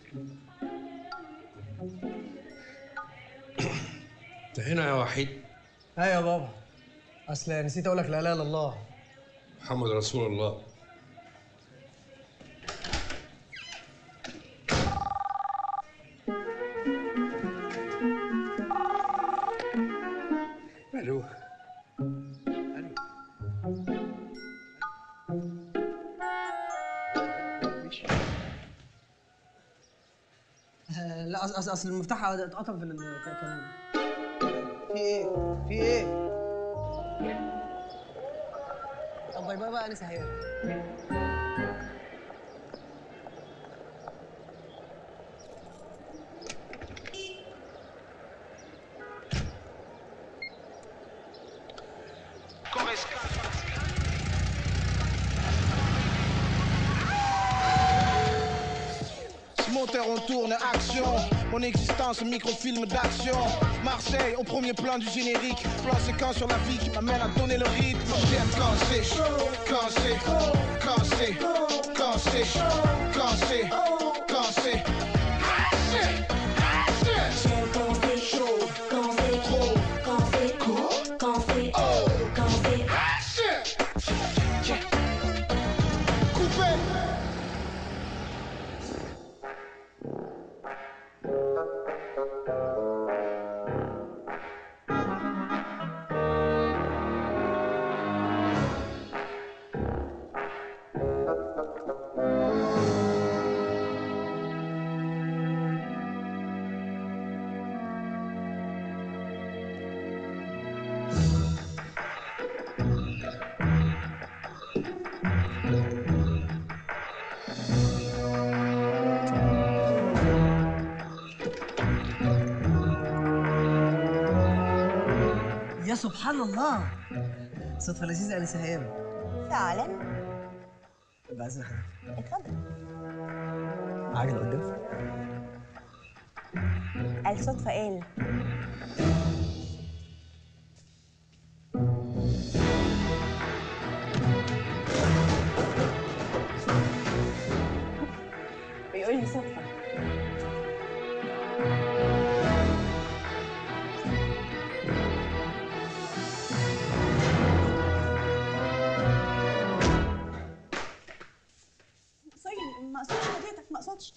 انت هنا يا وحيد ايوه يا بابا اصل نسيت اقول لك لا اله الا الله محمد رسول الله الو آه، لا اصل اصل اصل المفتاح اتقطم في الكلام في ايه؟ في ايه؟ طب باي باي بقى انا سهيان Moteur, on tourne, action. Mon existence, microfilm d'action. Marseille, au premier plan du générique. Plan séquence sur la vie qui m'amène à donner le rythme. J'aime quand c'est chaud, quand c'est quand c'est quand c'est quand c'est quand c'est Quand c'est chaud, quand c'est trop, quand c'est court, quand c'est oh, quand c'est Coupé. يا سبحان الله صدفة لذيذة أنا سهيان فعلا بأذن حضرتك اتفضل عجلة قدام الصدفة ايه بيقول لي صدفة سوري ما اقصدش حضرتك ما اقصدش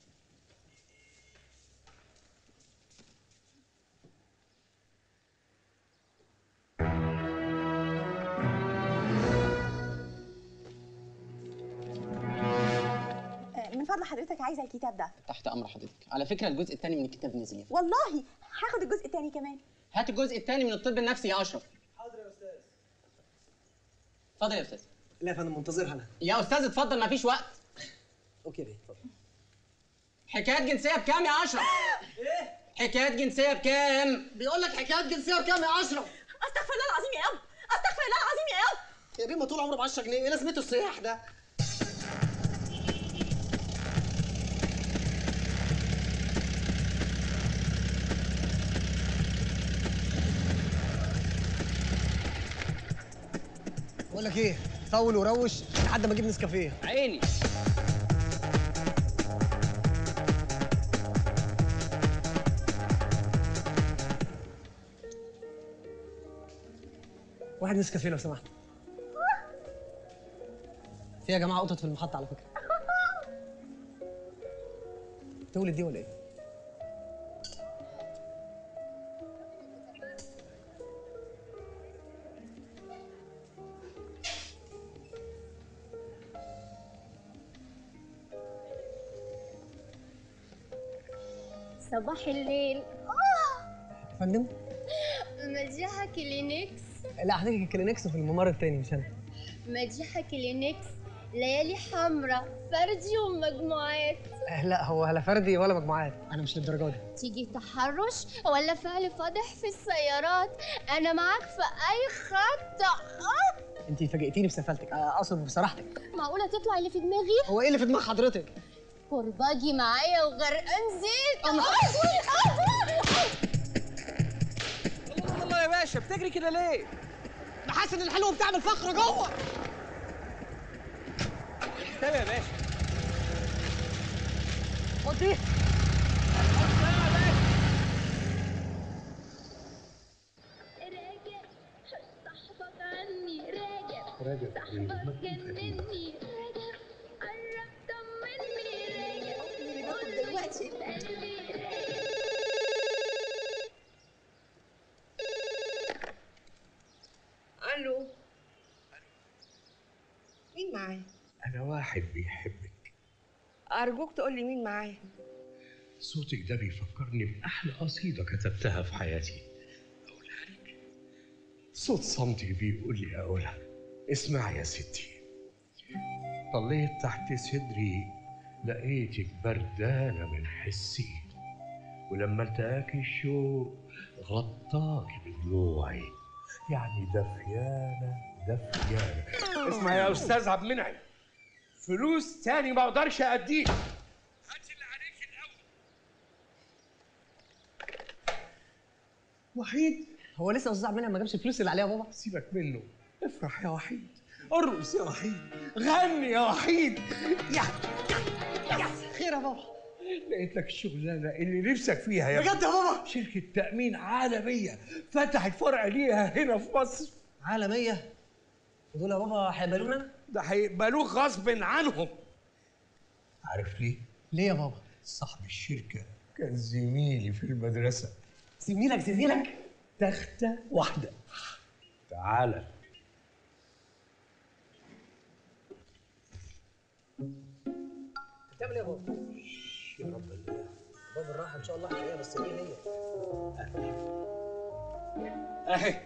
آه، من فضل حضرتك عايزه الكتاب ده تحت امر حضرتك على فكره الجزء الثاني من الكتاب نزل يا فندم. والله هاخد الجزء التاني كمان هات الجزء الثاني من الطب النفسي يا اشرف حاضر يا استاذ اتفضل يا استاذ لا يا فندم منتظرها أنا يا استاذ اتفضل مفيش وقت أوكي ليه اتفضل حكايات جنسيه بكام يا اشرف ايه حكايات جنسيه بكام بيقول لك حكايات جنسية بكام يا أشرف؟ استغفر الله العظيم يا اب استغفر الله العظيم يا اب يا بيه ما طول عمره ب 10 جنيه إيه لازمته الصياح ده؟ بقول لك ايه طول وروش لحد ما اجيب نسكافيه عيني واحد نسكافيه لو سمحت في يا جماعه قطط في المحطه على فكره تولد دي ولا ايه؟ صباح الليل يا فندم مديحة كلينكس لا حضرتك الكلينكس في الممر التاني مش انا مديحة كلينكس ليالي حمراء فردي ومجموعات آه، لا هو لا فردي ولا مجموعات انا مش للدرجه دي تيجي تحرش ولا فعل فاضح في السيارات انا معاك في اي خط آه! انت فاجئتيني بسفالتك آه، اقصد بصراحتك معقولة تطلع اللي في دماغي هو ايه اللي في دماغ حضرتك؟ كرباجي معايا وغرقان زيت الله. آه! الله يا باشا بتجري كده ليه؟ ده حاسس ان الحلو بتعمل فخر جوه تابع يا باشا خد خطير راجع صاحبك عني راجع صاحبك جنني راجع قرب طمني راجع قول دلوقتي قلبي راجع الو مين معايا أنا واحد بيحبك ارجوك تقول لي مين معايا صوتك ده بيفكرني بأحلى قصيدة كتبتها في حياتي أقولها لك صوت صمتك بيقول لي أقولها اسمع يا ستي طليت تحت صدري لقيتك بردانة من حسي ولما التقاك الشوق غطاك بدموعي يعني دفيانة دفيانة اسمع يا أستاذ عبد المنعم فلوس تاني ما أقدرش أديك هات اللي عليك الأول وحيد هو لسه استاذ عبد المنعم ما جابش الفلوس اللي عليها يا بابا سيبك منه افرح يا وحيد ارقص يا وحيد غني يا وحيد يا خير يا بابا لقيت لك الشغلانه اللي نفسك فيها يا بجد يا بابا شركه تامين عالميه فتحت فرع ليها هنا في مصر عالميه ودول يا بابا هيقبلونا ده هيقبلوك غصب عنهم عارف ليه؟ ليه يا بابا صاحب الشركه كان زميلي في المدرسه زميلك زميلك تختة واحدة تعالى بتعمل ايه يا بابا يا رب الله بابا الراحه ان شاء الله هتلاقيها بس ايه هي اهي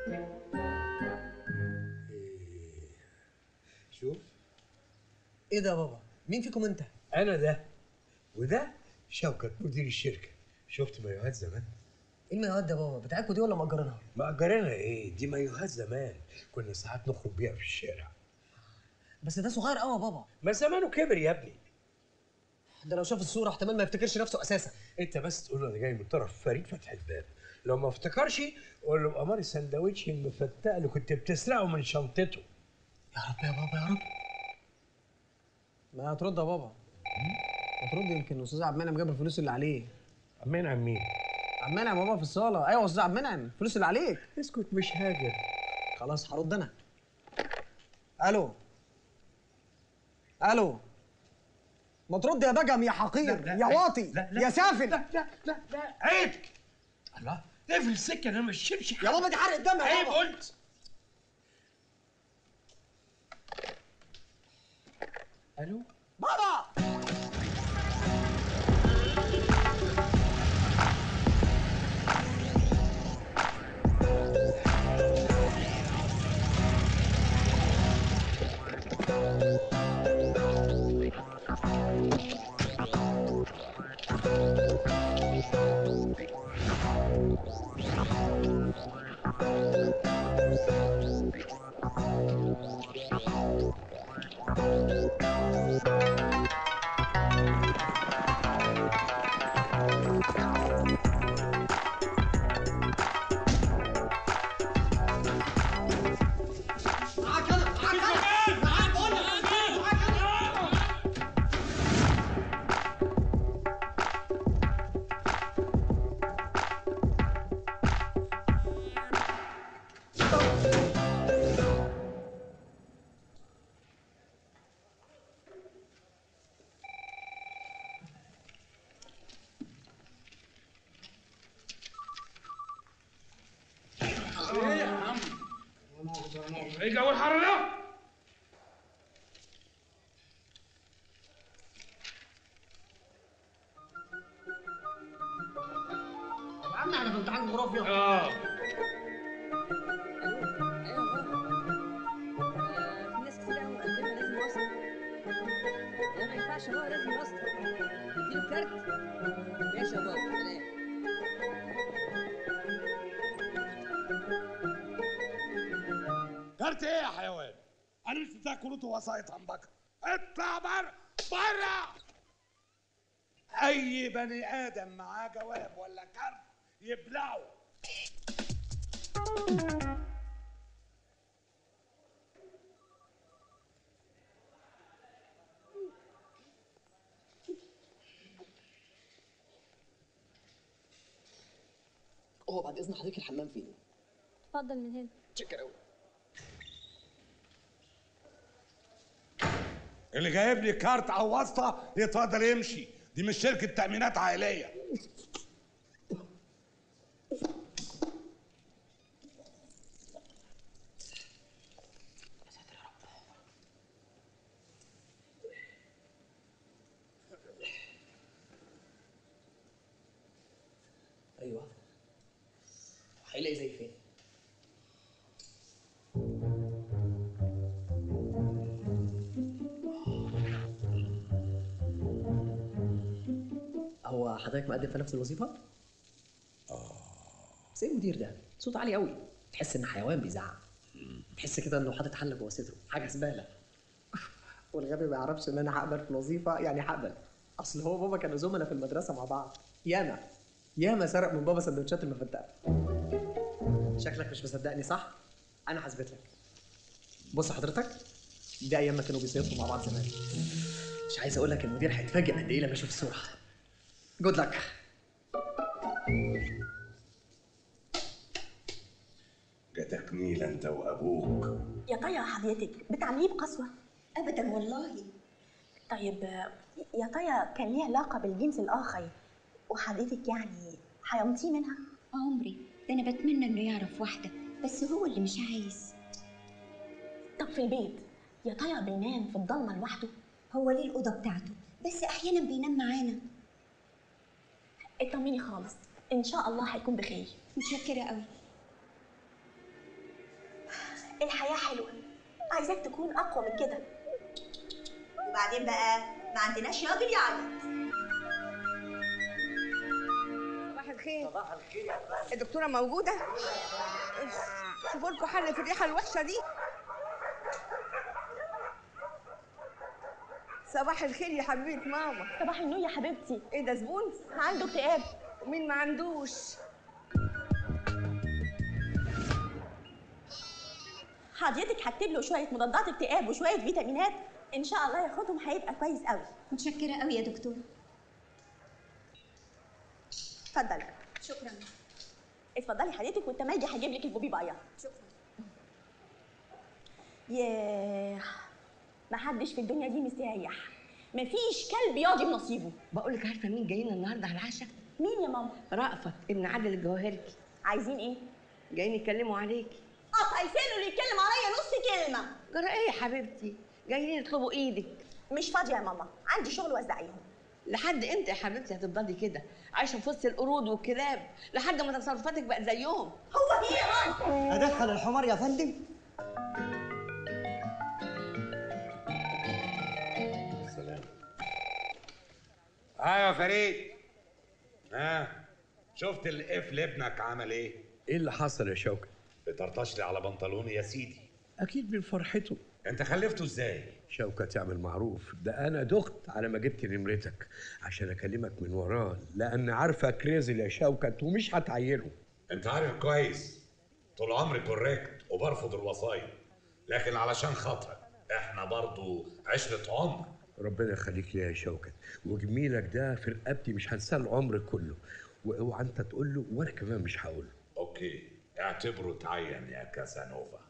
شوف ايه ده يا بابا مين فيكم انت انا ده وده شوكت مدير الشركه شفت مايوهات زمان ايه المايوهات ده يا بابا بتاعتكم دي ولا مأجرينها مأجرينها ايه دي مايوهات زمان كنا ساعات نخرج بيها في الشارع بس ده صغير قوي يا بابا ما زمانه كبر يا ابني ده لو شاف الصوره احتمال ما يفتكرش نفسه اساسا انت بس تقول له انا جاي من طرف فريق فتح الباب لو ما افتكرش قول له بأمر السندوتش المفتق اللي كنت بتسرقه من شنطته يا رب يا بابا يا رب ما هترد يا بابا هترد يمكن استاذ عبد المنعم جاب الفلوس اللي عليه مين عن مين؟ عبد المنعم يا بابا في الصاله ايوه استاذ عبد المنعم الفلوس اللي عليك اسكت مش هاجر خلاص هرد انا الو الو ما ترد يا دجم يا حقير يا واطي يا سافل لا لا لا لا عيب الله اقفل السكه انا مش شرش يا بابا دي حرق دم يا عيب بابا قلت الو بابا ايه جو الحر ده؟ يا عم احنا في امتحان جغرافيا اه في ناس كتير قوي مقدمه لازم واسطه لا ما ينفعش بقى لازم واسطه اديله الكارت ماشي يا بابا سلام كارت ايه يا حيوان؟ انا مش بتاع كروت ووسايط عن بكر اطلع بره بره اي بني ادم معاه جواب ولا كارت يبلعه هو بعد اذن حضرتك الحمام فين؟ اتفضل من هنا شكرا قوي اللي جايب لي كارت او واسطه يتفضل يمشي دي مش شركه تامينات عائليه ايوه هيلاقي زي فين؟ هو حضرتك مقدم في نفس الوظيفة؟ اه زي المدير ده صوت عالي قوي تحس ان حيوان بيزعق تحس كده انه حاطط حله جوه صدره حاجه زباله والغبي ما يعرفش ان انا هقبل في الوظيفه يعني هقبل اصل هو بابا كانوا زملاء في المدرسه مع بعض ياما ياما سرق من بابا سندوتشات المفتقه شكلك مش مصدقني صح انا هثبت لك بص حضرتك دي ايام ما كانوا بيصيفوا مع بعض زمان مش عايز اقول لك المدير هيتفاجئ قد ايه لما يشوف الصوره جود لك جاتك نيلة انت وابوك يا طيا حضرتك بتعمليه بقسوة؟ أبدا والله طيب يا طيا كان ليه علاقة بالجنس الآخر وحضرتك يعني حيمتيه منها؟ عمري ده انا بتمنى انه يعرف واحده بس هو اللي مش عايز طب في البيت يا طيا بينام في الضلمة لوحده؟ هو ليه الاوضه بتاعته بس احيانا بينام معانا اطمني خالص إن شاء الله هيكون بخير متشكره قوي الحياة حلوة عايزاك تكون أقوى من كده وبعدين بقى ما عندناش راجل يعيط صباح الخير صباح الخير الدكتورة موجودة؟ شوفوا لكم حل في الريحة الوحشة دي صباح الخير يا حبيبة ماما صباح النور يا حبيبتي ايه ده زبون؟ عنده اكتئاب مين ما عندوش؟ حضرتك هكتب له شوية مضادات اكتئاب وشوية فيتامينات إن شاء الله ياخدهم هيبقى كويس قوي متشكره قوي يا دكتور اتفضل شكرا اتفضلي حضرتك والتميجي هجيب لك البوبي بايا شكرا ياه محدش في الدنيا دي مستريح مفيش كلب ياضي بنصيبه بقول لك عارفة مين جايين النهارده على العشاء؟ مين يا ماما رأفت ابن عادل الجوهري عايزين ايه جايين يتكلموا عليكي قطع لسانه اللي يتكلم عليا نص كلمه جرى ايه يا حبيبتي؟ جايين يطلبوا ايدك مش فاضيه يا ماما عندي شغل وزعيهم لحد امتى يا حبيبتي هتفضلي كده عايشه في وسط القرود والكلاب لحد ما تصرفاتك بقت زيهم هو في يا ماما ادخل الحمار يا فندم سلام ايوه يا فريد ها شفت الاف لابنك عمل ايه؟ ايه اللي حصل يا شوكة؟ بترطش لي على بنطلوني يا سيدي اكيد من فرحته انت خلفته ازاي؟ شوكة تعمل معروف ده انا دخت على ما جبت نمرتك عشان اكلمك من وراه لان عارفه كريزل يا شوكت ومش هتعينه انت عارف كويس طول عمري كوريكت وبرفض الوصايا لكن علشان خاطرك احنا برضو عشرة عمر ربنا يخليك ليا يا شوكت وجميلك ده في رقبتي مش هنساه العمر كله واوعى انت تقول له وانا كمان مش هقول له اوكي اعتبره تعين يا كاسانوفا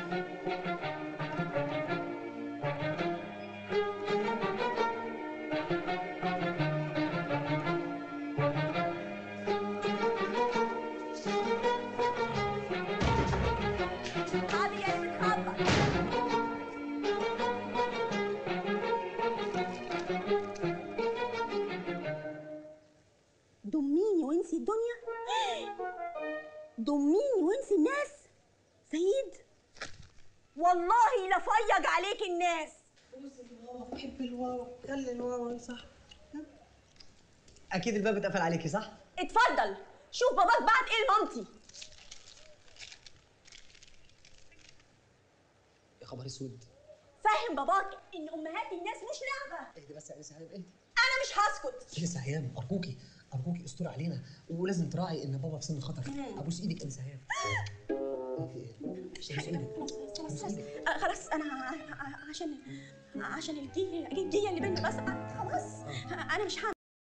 حاضر يا اللي بتخبط ضميني وانسي الدنيا ضميني وانسي الناس سيد والله لفيج عليك الناس بحب الواو خلي الواو صح اكيد الباب اتقفل عليكي صح اتفضل شوف باباك بعت ايه لمامتي يا خبر اسود فاهم باباك ان امهات الناس مش لعبه اهدي بس يا انسه هيام اهدي انا مش هسكت انسه هيام ارجوكي ارجوكي استري علينا ولازم تراعي ان بابا في سن خطر ابوس ايدك انسه هيام ابوس ايدك خلاص خلاص آه، خلاص انا ع- ع- عشان عشان الجيه الجيه اللي بيننا بس آه، خلاص آه، انا مش هعمل